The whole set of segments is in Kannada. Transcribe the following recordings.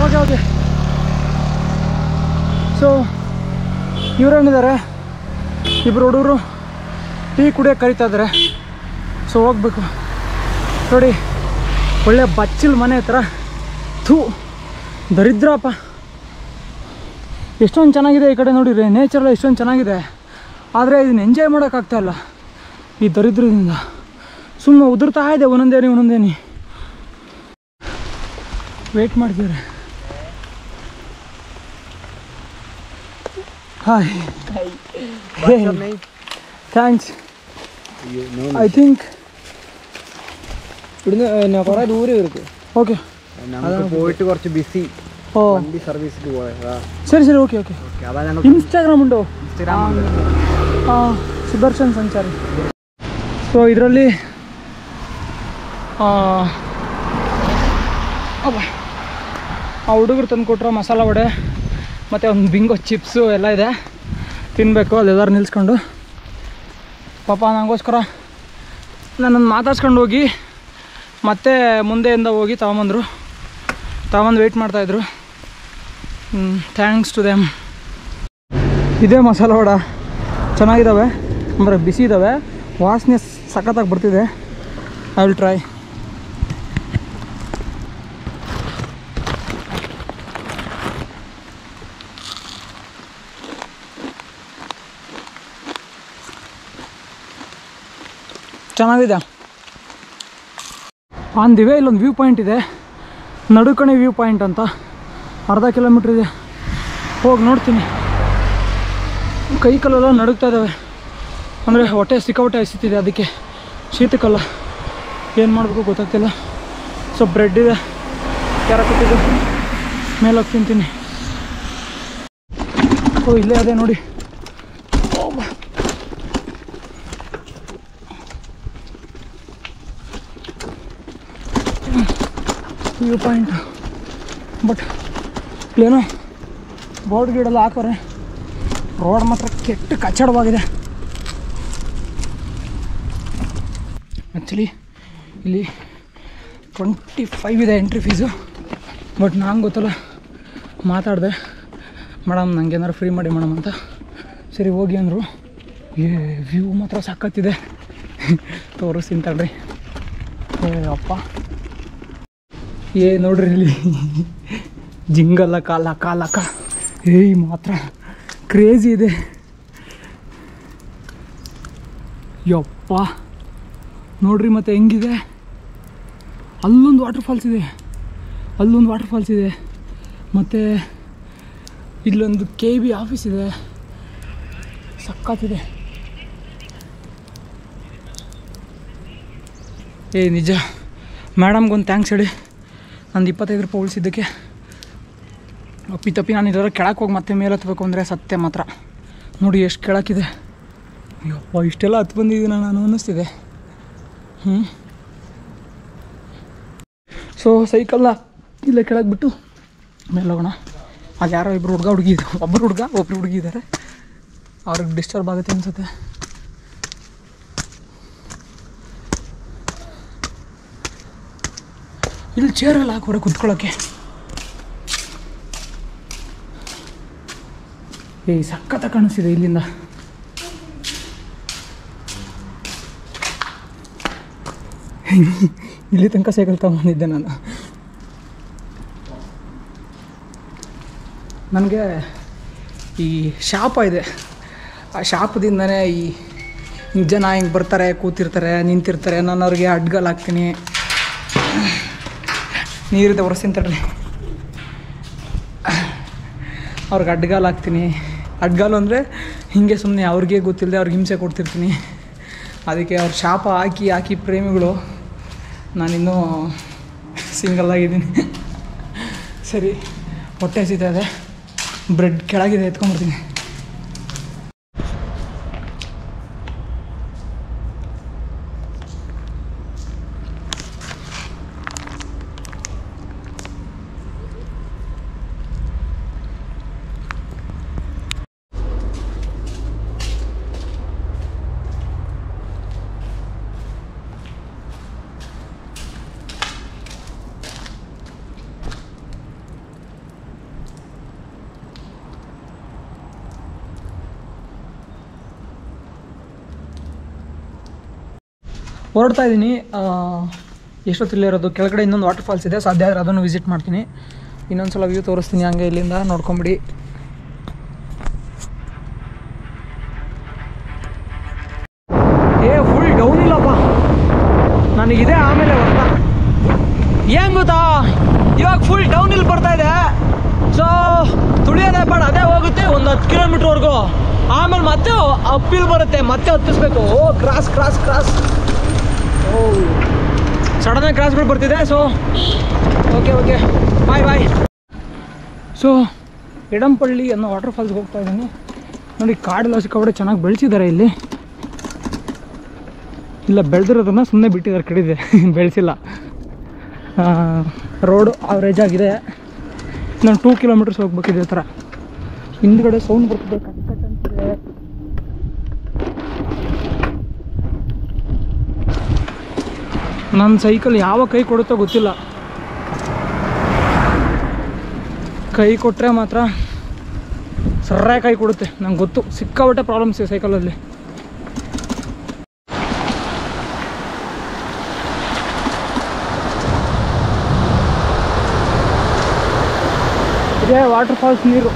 ಓಕೆ ಓಕೆ ಸೊ ಇವ್ರೇನಿದ್ದಾರೆ ಇಬ್ಬರು ಹುಡುಗರು ಟೀ ಕುಡಿಯೋಕೆ ಕರಿತಾ ಇದ್ದಾರೆ ಸೊ ಹೋಗ್ಬೇಕು ನೋಡಿ ಒಳ್ಳೆ ಬಚ್ಚಿಲ್ ಮನೆ ಹತ್ರ ಥೂ ದರಿದ್ರಪ್ಪ ಎಷ್ಟೊಂದು ಚೆನ್ನಾಗಿದೆ ಈ ಕಡೆ ನೋಡಿರಿ ನೇಚರ್ ಎಷ್ಟೊಂದು ಚೆನ್ನಾಗಿದೆ ಆದರೆ ಇದನ್ನ ಎಂಜಾಯ್ ಮಾಡೋಕ್ಕಾಗ್ತಾ ಇಲ್ಲ ಈ ದರಿದ್ರದಿಂದ ಸುಮ್ಮನೆ ಉದುರ್ತಾ ಇದೆ ಒಂದೊಂದೇನಿ ಒಂದೊಂದೇನಿ ವೇಟ್ ಮಾಡ್ತಿದ್ದಾರೆ ಹಾಯ್ ಥ್ಯಾಂಕ್സ് ഐ തിങ്ക് ഇവിടുന്ന് കുറെ ദൂരം ഇருக்கு ഓക്കെ നമുക്ക് പോയിട്ട് കുറച്ച് ബിസി ഓ വണ്ടി സർവീസിൽ പോയതാ ശരി ശരി ഓക്കെ ഓക്കെ ഓക്കെ അതാ ഞങ്ങൾ ಇನ್ಸ್ಟಾಗ್ರಾಮ್ ಉಂಟು ഇൻസ്റ്റാഗ്രാം ಹಾಂ ಸುದರ್ಶನ್ ಸಂಚಾರಿ ಸೊ ಇದರಲ್ಲಿ ಆ ಹುಡುಗರು ತಂದು ಕೊಟ್ಟರು ಮಸಾಲ ವಡೆ ಮತ್ತು ಒಂದು ಬಿಂಗೋ ಚಿಪ್ಸು ಎಲ್ಲ ಇದೆ ತಿನ್ನಬೇಕು ಅಲ್ಲೆಲ್ಲರೂ ನಿಲ್ಸ್ಕೊಂಡು ಪಾಪ ನನಗೋಸ್ಕರ ನನ್ನನ್ನು ಮಾತಾಡ್ಸ್ಕೊಂಡು ಹೋಗಿ ಮತ್ತೆ ಮುಂದೆಯಿಂದ ಹೋಗಿ ತಗೊಂಬಂದರು ತಗೊಂಬಂದು ವೆಯ್ಟ್ ಮಾಡ್ತಾಯಿದ್ರು ಥ್ಯಾಂಕ್ಸ್ ಟು ದೆಮ್ ಇದೇ ಮಸಾಲ ವಡ ಚೆನ್ನಾಗಿದ್ದಾವೆ ಅಂದರೆ ಬಿಸಿ ಇದ್ದಾವೆ ವಾಸನೆ ಸಖತ್ತಾಗಿ ಬರ್ತಿದೆ ಐ ವಿಲ್ ಟ್ರೈ ಚೆನ್ನಾಗಿದೆ ಆನ್ ದಿ ವೇ ಇಲ್ಲೊಂದು ವ್ಯೂ ಪಾಯಿಂಟ್ ಇದೆ ನಡುಕಣೆ ವ್ಯೂ ಪಾಯಿಂಟ್ ಅಂತ ಅರ್ಧ ಕಿಲೋಮೀಟ್ರ್ ಇದೆ ಹೋಗಿ ನೋಡ್ತೀನಿ ಕೈ ಕಾಲೆಲ್ಲ ನಡುಗ್ತಾ ಇದ್ದಾವೆ ಅಂದರೆ ಹೊಟ್ಟೆ ಸಿಕ್ಕಾಪಟ್ಟೆ ಹಸಿತಿದೆ ಅದಕ್ಕೆ ಶೀತಕ್ಕಲ್ಲ ಏನು ಮಾಡಬೇಕು ಗೊತ್ತಾಗ್ತಿಲ್ಲ ಸೊ ಬ್ರೆಡ್ ಇದೆ ಕ್ಯಾರ ಕೊಟ್ಟಿದ್ದು ಮೇಲೆ ಹೋಗಿ ತಿಂತೀನಿ ಓ ಇಲ್ಲೇ ಅದೇ ನೋಡಿ ಓ ಬಾ. ವ್ಯೂ ಪಾಯಿಂಟ್ ಬಟ್ ಏನೋ ಬೋರ್ಡ್ ಗೀಡೆಲ್ಲ ಹಾಕೋರೆ ರೋಡ್ ಮಾತ್ರ ಕೆಟ್ಟ ಕಚ್ಚಡವಾಗಿದೆ ಆ್ಯಕ್ಚುಲಿ ಇಲ್ಲಿ ಟ್ವೆಂಟಿ ಫೈವ್ ಇದೆ ಎಂಟ್ರಿ ಫೀಸು ಬಟ್ ನಂಗೆ ಗೊತ್ತಲ್ಲ ಮಾತಾಡಿದೆ ಮೇಡಮ್ ನಂಗೆ ಏನಾರು ಫ್ರೀ ಮಾಡಿ ಮೇಡಮ್ ಅಂತ ಸರಿ ಹೋಗಿ ಅಂದರು ಏ ವ್ಯೂ ಮಾತ್ರ ಸಖತ್ತಿದೆ ತೋರಿಸ್ತೀನಿ ತಡ್ರಿ ಏ ಅಪ್ಪ ಏ ನೋಡ್ರಿ ಇಲ್ಲಿ ಜಿಂಗಲ್ಲ ಕಾಲ ಕಾಲಕ ಏಯ್ ಮಾತ್ರ ಕ್ರೇಜಿ ಇದೆ ಯಪ್ಪ ನೋಡ್ರಿ ಮತ್ತೆ ಹೆಂಗಿದೆ ಅಲ್ಲೊಂದು ವಾಟರ್ ಫಾಲ್ಸ್ ಇದೆ ಅಲ್ಲೊಂದು ವಾಟರ್ ಫಾಲ್ಸ್ ಇದೆ ಮತ್ತು ಇಲ್ಲೊಂದು ಕೆ ಬಿ ಆಫೀಸ್ ಇದೆ ಸಖತ್ತಿದೆ ಏ ನಿಜ ಮೇಡಮ್ಗೊಂದು ಥ್ಯಾಂಕ್ಸ್ ಹೇಳಿ ನಂದು ಇಪ್ಪತ್ತೈದು ರೂಪಾಯಿ ಉಳಿಸಿದ್ದಕ್ಕೆ ಅಪ್ಪಿ ತಪ್ಪಿ ನಾನು ಇದರ ಕೆಳಕ್ಕೆ ಹೋಗಿ ಮತ್ತೆ ಮೇಲೆ ಹತ್ಬೇಕು ಅಂದರೆ ಸತ್ಯ ಮಾತ್ರ ನೋಡಿ ಎಷ್ಟು ಕೆಳಕ್ಕಿದೆ ಅಯ್ಯಪ್ಪ ಇಷ್ಟೆಲ್ಲ ಹತ್ತು ಬಂದಿದ್ದೀನಿ ನಾನು ಅನ್ನಿಸ್ತಿದೆ ಹ್ಞೂ ಸೊ ಸೈಕಲ್ನ ಇಲ್ಲೇ ಕೆಳಗೆ ಬಿಟ್ಟು ಮೇಲೆ ಹೋಗೋಣ ಅದು ಯಾರೋ ಇಬ್ಬರು ಹುಡುಗ ಹುಡುಗಿ ಇದೆ ಒಬ್ಬರು ಹುಡುಗ ಒಬ್ಬರು ಹುಡುಗಿ ಇದ್ದಾರೆ ಅವ್ರಿಗೆ ಡಿಸ್ಟರ್ಬ್ ಆಗುತ್ತೆ ಅನ್ಸುತ್ತೆ ಇಲ್ಲಿ ಚೇರೆಲ್ಲ ಹಾಕೋರೆ ಕುತ್ಕೊಳ್ಳೋಕ್ಕೆ ಏ ಸಖತ್ತ ಕಾಣಿಸ್ತಿದೆ ಇಲ್ಲಿಂದ ಇಲ್ಲಿ ತನಕ ಸೈಕಲ್ ತಗೊಂಡಿದ್ದೆ ನಾನು ನನಗೆ ಈ ಶಾಪ ಇದೆ ಆ ಶಾಪದಿಂದನೇ ಈ ಜನ ಹಿಂಗೆ ಬರ್ತಾರೆ ಕೂತಿರ್ತಾರೆ ನಿಂತಿರ್ತಾರೆ ನಾನು ಅವ್ರಿಗೆ ಅಡ್ಗಲ್ ಹಾಕ್ತೀನಿ ನೀರಿದೆ ಒರೆಸ್ತೀನಿ ತಡ್ರಿ ಅವ್ರಿಗೆ ಅಡ್ಗಾಲ್ ಹಾಕ್ತೀನಿ ಅಡ್ಗಾಲು ಅಂದರೆ ಹೀಗೆ ಸುಮ್ಮನೆ ಅವ್ರಿಗೆ ಗೊತ್ತಿಲ್ಲದೆ ಅವ್ರಿಗೆ ಹಿಂಸೆ ಕೊಡ್ತಿರ್ತೀನಿ ಅದಕ್ಕೆ ಅವ್ರ ಶಾಪ ಹಾಕಿ ಹಾಕಿ ಪ್ರೇಮಿಗಳು ನಾನಿನ್ನೂ ಸಿಂಗಲ್ ಆಗಿದ್ದೀನಿ ಸರಿ ಹೊಟ್ಟೆ ಹಸಿತಾ ಇದೆ ಬ್ರೆಡ್ ಕೆಳಗಿದೆ ಎತ್ಕೊಂಡ್ಬಿಡ್ತೀನಿ ಹೊರಡ್ತಾ ಇದ್ದೀನಿ ಎಷ್ಟೊತ್ತಿಲ್ಲಿರೋದು ಕೆಳಗಡೆ ಇನ್ನೊಂದು ವಾಟರ್ ಫಾಲ್ಸ್ ಇದೆ ಸಾಧ್ಯ ಆದರೆ ಅದನ್ನು ವಿಸಿಟ್ ಮಾಡ್ತೀನಿ ಇನ್ನೊಂದು ಸಲ ವ್ಯೂ ತೋರಿಸ್ತೀನಿ ಹಂಗೆ ಇಲ್ಲಿಂದ ನೋಡ್ಕೊಂಬಿಡಿ ಏ ಫುಲ್ ಡೌನ್ ಇಲ್ಲಪ್ಪ ನನಗಿದೆ ಆಮೇಲೆ ಬರ್ತಾ ಏನ್ ಗೊತ್ತಾ ಇವಾಗ ಫುಲ್ ಡೌನ್ ಇಲ್ಲಿ ಬರ್ತಾ ಇದೆ ಸೊ ತುಳಿಯೋದೇ ಬೇಡ ಅದೇ ಹೋಗುತ್ತೆ ಒಂದು ಹತ್ತು ಕಿಲೋಮೀಟ್ರ್ವರೆಗೂ ಆಮೇಲೆ ಮತ್ತೆ ಅಪ್ಪಿಲ್ ಬರುತ್ತೆ ಮತ್ತೆ ಹತ್ತಿಸ್ಬೇಕು ಓ ಕ್ರಾಸ್ ಕ್ರಾಸ್ ಕ್ರಾಸ್ ಓ ಸಡನ್ನಾಗಿ ಕ್ರಾಸ್ಗಳು ಬರ್ತಿದೆ so okay okay bye bye so Edampalli ಅನ್ನೋ ವಾಟರ್ ಫಾಲ್ಸ್ಗೆ ಹೋಗ್ತಾ ಇದ್ದೀನಿ ನೋಡಿ ಕಾಡೆಲ್ಲ ಸಿಕ್ಕಾಪಟ್ಟೆ ಚೆನ್ನಾಗಿ ಬೆಳೆಸಿದ್ದಾರೆ ಇಲ್ಲಿ ಇಲ್ಲ ಬೆಳೆದಿರೋದನ್ನ ಸುಮ್ಮನೆ ಬಿಟ್ಟಿದ್ದಾರೆ ಕಡಿದೆ ಬೆಳೆಸಿಲ್ಲ ರೋಡ್ ಅವರೇಜ್ ಆಗಿದೆ ನಾನು ಟೂ ಕಿಲೋಮೀಟರ್ಸ್ ಹೋಗ್ಬೇಕು ಇದೇ ಥರ ಹಿಂದ್ಗಡೆ ಸೌಂಡ್ ಬರ್ತಿದೆ ಕಟ್ ಕಟ್ ಅಂತಿದೆ ನನ್ನ ಸೈಕಲ್ ಯಾವ ಕೈ ಕೊಡುತ್ತೋ ಗೊತ್ತಿಲ್ಲ ಕೈ ಕೊಟ್ಟರೆ ಮಾತ್ರ ಸರ್ರೆ ಕೈ ಕೊಡುತ್ತೆ ನಂಗೆ ಗೊತ್ತು ಸಿಕ್ಕಾಪಟ್ಟೆ ಪ್ರಾಬ್ಲಮ್ಸ್ ಇದೆ ಸೈಕಲಲ್ಲಿ ಇದೇ ವಾಟರ್ ಫಾಲ್ಸ್ ನೀರು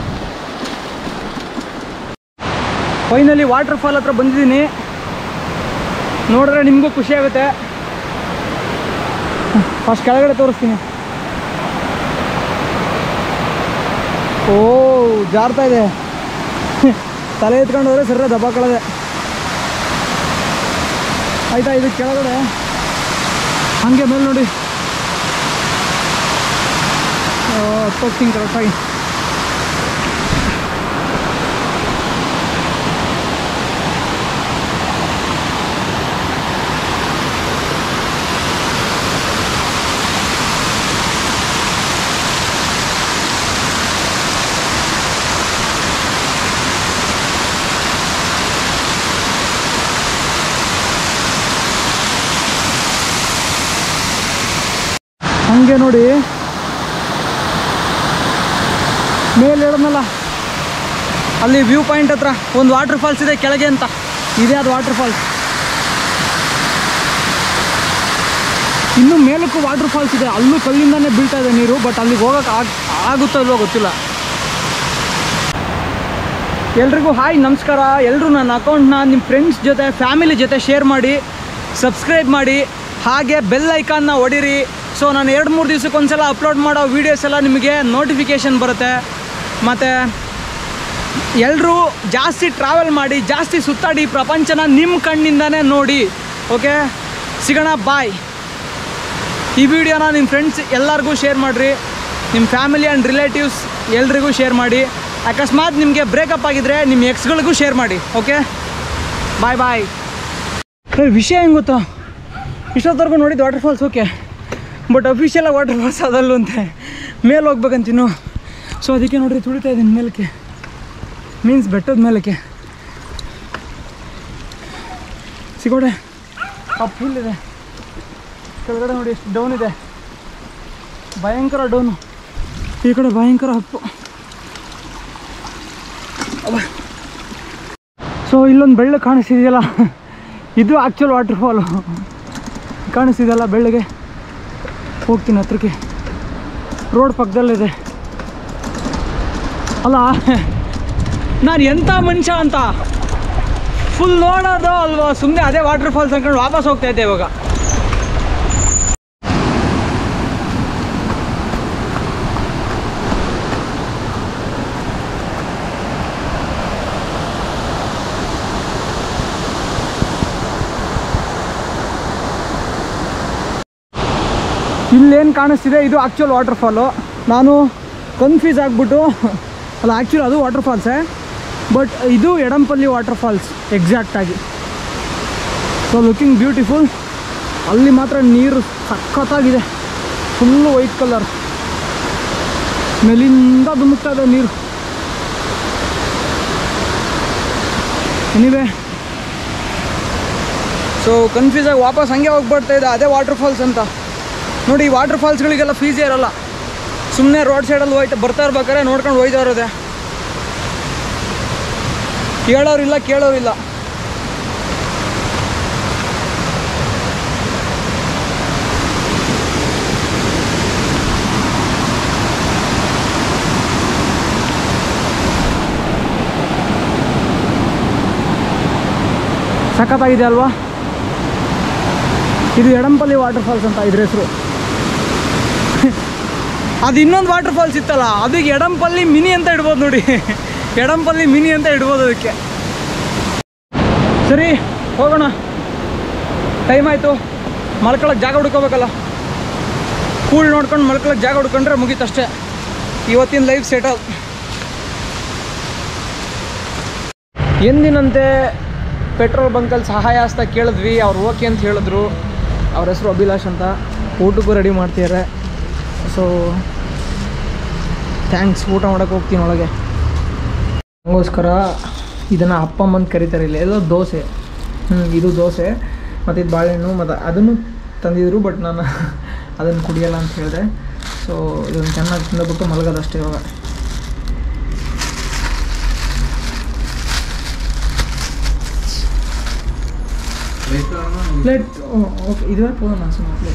ಫೈನಲಿ ವಾಟರ್ ಫಾಲ್ ಹತ್ರ ಬಂದಿದ್ದೀನಿ ನೋಡಿದ್ರೆ ನಿಮಗೂ ಖುಷಿ ಆಗುತ್ತೆ ಫಸ್ಟ್ ಕೆಳಗಡೆ ತೋರಿಸ್ತೀನಿ ಓ ಜಾರ್ತಾ ಇದೆ ತಲೆ ಎತ್ಕೊಂಡು ಹೋದ್ರೆ ಸರ ದಬ್ಬಾಕಳದೆ ಆಯ್ತಾ ಇದು ಕೆಳಗಡೆ ಹಂಗೆ ಮೇಲೆ ನೋಡಿ ಹತ್ತೋಗ್ತೀನಿ ಕರೆಕ್ಟಾಗಿ ಹಂಗೆ ನೋಡಿ ಮೇಲೆ ಹೇಳದ್ನಲ್ಲ ಅಲ್ಲಿ ವ್ಯೂ ಪಾಯಿಂಟ್ ಹತ್ರ ಒಂದು ವಾಟರ್ ಫಾಲ್ಸ್ ಇದೆ ಕೆಳಗೆ ಅಂತ ಇದೆ ಅದು ವಾಟರ್ ಫಾಲ್ಸ್ ಇನ್ನು ಮೇಲಕ್ಕೂ ವಾಟರ್ ಫಾಲ್ಸ್ ಇದೆ ಅಲ್ಲೂ ಕಲ್ಲಿಂದಾನೇ ಬೀಳ್ತಾ ಇದೆ ನೀರು ಬಟ್ ಅಲ್ಲಿಗೆ ಹೋಗಕ್ಕೆ ಆಗ್ ಆಗುತ್ತೋ ಇಲ್ವೋ ಗೊತ್ತಿಲ್ಲ ಎಲ್ರಿಗೂ ಹಾಯ್ ನಮಸ್ಕಾರ ಎಲ್ಲರೂ ನನ್ನ ಅಕೌಂಟ್ನ ನಿಮ್ಮ ಫ್ರೆಂಡ್ಸ್ ಜೊತೆ ಫ್ಯಾಮಿಲಿ ಜೊತೆ ಶೇರ್ ಮಾಡಿ ಸಬ್ಸ್ಕ್ರೈಬ್ ಮಾಡಿ ಹಾಗೆ ಬೆಲ್ ಐಕಾನ್ನ ಹೊಡೀರಿ ಸೊ ನಾನು ಎರಡು ಮೂರು ದಿವ್ಸಕ್ಕೆ ಒಂದ್ಸಲ ಅಪ್ಲೋಡ್ ಮಾಡೋ ವೀಡಿಯೋಸ್ ಎಲ್ಲ ನಿಮಗೆ ನೋಟಿಫಿಕೇಷನ್ ಬರುತ್ತೆ ಮತ್ತು ಎಲ್ಲರೂ ಜಾಸ್ತಿ ಟ್ರಾವೆಲ್ ಮಾಡಿ ಜಾಸ್ತಿ ಸುತ್ತಾಡಿ ಪ್ರಪಂಚನ ನಿಮ್ಮ ಕಣ್ಣಿಂದನೇ ನೋಡಿ ಓಕೆ ಸಿಗೋಣ ಬಾಯ್ ಈ ವಿಡಿಯೋನ ನಿಮ್ಮ ಫ್ರೆಂಡ್ಸ್ ಎಲ್ಲರಿಗೂ ಶೇರ್ ಮಾಡಿರಿ ನಿಮ್ಮ ಫ್ಯಾಮಿಲಿ ಆ್ಯಂಡ್ ರಿಲೇಟಿವ್ಸ್ ಎಲ್ರಿಗೂ ಶೇರ್ ಮಾಡಿ ಅಕಸ್ಮಾತ್ ನಿಮಗೆ ಬ್ರೇಕಪ್ ಆಗಿದ್ರೆ ನಿಮ್ಮ ಎಕ್ಸ್ಗಳಿಗೂ ಶೇರ್ ಮಾಡಿ ಓಕೆ ಬಾಯ್ ಬಾಯ್ ವಿಷಯ ಹೆಂಗೆ ಗೊತ್ತಾ ಇಷ್ಟೊತ್ತವರೆಗೂ ನೋಡಿದ್ದು ವಾಟರ್ ಫಾಲ್ಸ್ ಓಕೆ ಬಟ್ ಅಫಿಷಿಯಲಾಗಿ ವಾಟರ್ ಫಾಲ್ಸ್ ಅದಲ್ಲೂ ಅಂತೆ ಮೇಲೆ ಹೋಗ್ಬೇಕಂತೀನು ಸೊ ಅದಕ್ಕೆ ನೋಡ್ರಿ ತುಳಿತಾ ಇದ್ದೀನಿ ಮೇಲಕ್ಕೆ ಮೀನ್ಸ್ ಬೆಟ್ಟದ ಮೇಲಕ್ಕೆ ಸಿಗೋಡೆ ಅಪ್ ಹಿಲ್ ಇದೆ ಕೆಳಗಡೆ ನೋಡಿ ಎಷ್ಟು ಡೌನ್ ಇದೆ ಭಯಂಕರ ಡೌನು ಈ ಕಡೆ ಭಯಂಕರ ಅಪ್ಪು ಸೊ ಇಲ್ಲೊಂದು ಬೆಳ್ಳ ಕಾಣಿಸ್ತಿದೆಯಲ್ಲ ಇದು ಆ್ಯಕ್ಚುಲ್ ವಾಟರ್ ಫಾಲು ಕಾಣಿಸ್ತಿದೆಯಲ್ಲ ಬೆಳ್ಳಗೆ ಹೋಗ್ತೀನಿ ಹತ್ರಕ್ಕೆ ರೋಡ್ ಪಕ್ಕದಲ್ಲಿದೆ ಅಲ್ಲ ನಾನು ಎಂಥ ಮನುಷ್ಯ ಅಂತ ಫುಲ್ ನೋಡೋದು ಅಲ್ವಾ ಸುಮ್ಮನೆ ಅದೇ ವಾಟರ್ ಫಾಲ್ಸ್ ಅನ್ಕೊಂಡು ವಾಪಸ್ ಹೋಗ್ತಾ ಇದ್ದೆ ಇವಾಗ ಇಲ್ಲೇನು ಕಾಣಿಸ್ತಿದೆ ಇದು ಆ್ಯಕ್ಚುಲ್ ವಾಟರ್ ಫಾಲು ನಾನು ಕನ್ಫ್ಯೂಸ್ ಆಗಿಬಿಟ್ಟು ಅಲ್ಲ ಆ್ಯಕ್ಚುಲಿ ಅದು ವಾಟರ್ ಫಾಲ್ಸೇ ಬಟ್ ಇದು ಎಡಂಪಲ್ಲಿ ವಾಟರ್ ಫಾಲ್ಸ್ ಎಕ್ಸಾಕ್ಟಾಗಿ ಸೊ ಲುಕಿಂಗ್ ಬ್ಯೂಟಿಫುಲ್ ಅಲ್ಲಿ ಮಾತ್ರ ನೀರು ಸಖತ್ತಾಗಿದೆ ಫುಲ್ಲು ವೈಟ್ ಕಲರ್ ಮೇಲಿಂದ ಧುಮುಕ್ತಾ ಇದೆ ನೀರು ಎನಿವೆ ಸೊ ಕನ್ಫ್ಯೂಸ್ ಆಗಿ ವಾಪಸ್ ಹಂಗೆ ಹೋಗ್ಬಿಡ್ತಾ ಇದೆ ಅದೇ ವಾಟರ್ ಫಾಲ್ಸ್ ಅಂತ ನೋಡಿ ಈ ವಾಟರ್ ಫಾಲ್ಸ್ಗಳಿಗೆಲ್ಲ ಫೀಸೇ ಇರಲ್ಲ ಸುಮ್ಮನೆ ರೋಡ್ ಸೈಡಲ್ಲಿ ಹೋಯ್ತು ಬರ್ತಾ ಇರ್ಬೇಕಾದ್ರೆ ನೋಡ್ಕೊಂಡು ಹೋಯ್ತಾ ಇರೋದೆ ಕೇಳೋರಿಲ್ಲ ಕೇಳೋರಿಲ್ಲ ಸಖತ್ತಾಗಿದೆ ಅಲ್ವಾ ಇದು ಎಡಂಪಲ್ಲಿ ವಾಟರ್ ಫಾಲ್ಸ್ ಅಂತ ಇದ್ರ ಹೆಸರು ಅದು ಇನ್ನೊಂದು ವಾಟರ್ ಫಾಲ್ಸ್ ಇತ್ತಲ್ಲ ಅದಕ್ಕೆ ಎಡಂಪಲ್ಲಿ ಮಿನಿ ಅಂತ ಇಡ್ಬೋದು ನೋಡಿ ಎಡಂಪಲ್ಲಿ ಮಿನಿ ಅಂತ ಇಡ್ಬೋದು ಅದಕ್ಕೆ ಸರಿ ಹೋಗೋಣ ಟೈಮ್ ಆಯಿತು ಮಲ್ಕೊಳಕ್ಕೆ ಜಾಗ ಹುಡ್ಕೋಬೇಕಲ್ಲ ಕೂಲ್ ನೋಡ್ಕೊಂಡು ಮಲ್ಕೊಳಕ್ಕೆ ಜಾಗ ಹುಡ್ಕೊಂಡ್ರೆ ಮುಗೀತಷ್ಟೇ ಇವತ್ತಿನ ಲೈಫ್ ಸೆಟಲ್ ಎಂದಿನಂತೆ ಪೆಟ್ರೋಲ್ ಬಂಕಲ್ಲಿ ಸಹಾಯ ಹಸ್ತ ಕೇಳಿದ್ವಿ ಅವ್ರು ಓಕೆ ಅಂತ ಹೇಳಿದ್ರು ಅವ್ರ ಹೆಸರು ಅಭಿಲಾಷ್ ಅಂತ ಊಟಕ್ಕೂ ರೆಡಿ ಮಾಡ್ತಿದ್ದಾರೆ ಸೊ ಥ್ಯಾಂಕ್ಸ್ ಊಟ ಮಾಡೋಕೆ ಹೋಗ್ತೀನಿ ಒಳಗೆ ಹಂಗೋಸ್ಕರ ಇದನ್ನು ಅಪ್ಪಮ್ಮ ಅಂತ ಕರೀತಾರೆ ಇಲ್ಲಿ ಎಲ್ಲೋ ದೋಸೆ ಹ್ಞೂ ಇದು ದೋಸೆ ಮತ್ತು ಇದು ಬಾಳೆಹಣ್ಣು ಮತ್ತು ಅದನ್ನು ತಂದಿದ್ರು ಬಟ್ ನಾನು ಅದನ್ನು ಕುಡಿಯಲ್ಲ ಅಂತ ಹೇಳಿದೆ ಸೊ ಇದನ್ನು ಚೆನ್ನಾಗಿ ತಿಂದ್ಬಿಟ್ಟು ಮಲಗೋದಷ್ಟೇ ಇವಾಗ ಪ್ಲೇಟ್ ಓಕೆ ಇದುವೇ ಪೋದ ನಾನು ಪ್ಲೇಟ್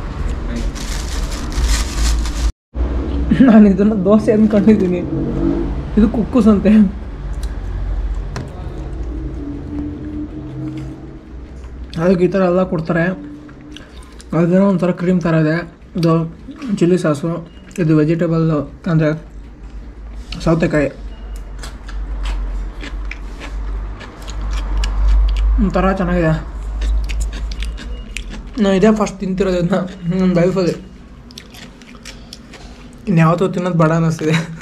ನಾನು ಇದನ್ನು ದೋಸೆ ಅಂದ್ಕೊಂಡಿದ್ದೀನಿ ಇದು ಕುಕ್ಕುಸ್ ಅಂತೆ ಅದಕ್ಕೆ ಈ ಥರ ಎಲ್ಲ ಕೊಡ್ತಾರೆ ಅದೇನೋ ಒಂಥರ ಕ್ರೀಮ್ ಥರ ಇದೆ ಇದು ಚಿಲ್ಲಿ ಸಾಸು ಇದು ವೆಜಿಟೇಬಲ್ ಅಂದರೆ ಸೌತೆಕಾಯಿ ಒಂಥರ ಚೆನ್ನಾಗಿದೆ ನಾನು ಇದೇ ಫಸ್ಟ್ ತಿಂತಿರೋದು ಇದನ್ನ ನನ್ನ ಲೈಫಲ್ಲಿ ಇನ್ಯಾವತ್ತೂ ತಿನ್ನೋದು ಬೇಡ ಅನ್ನಿಸ್ತಿದೆ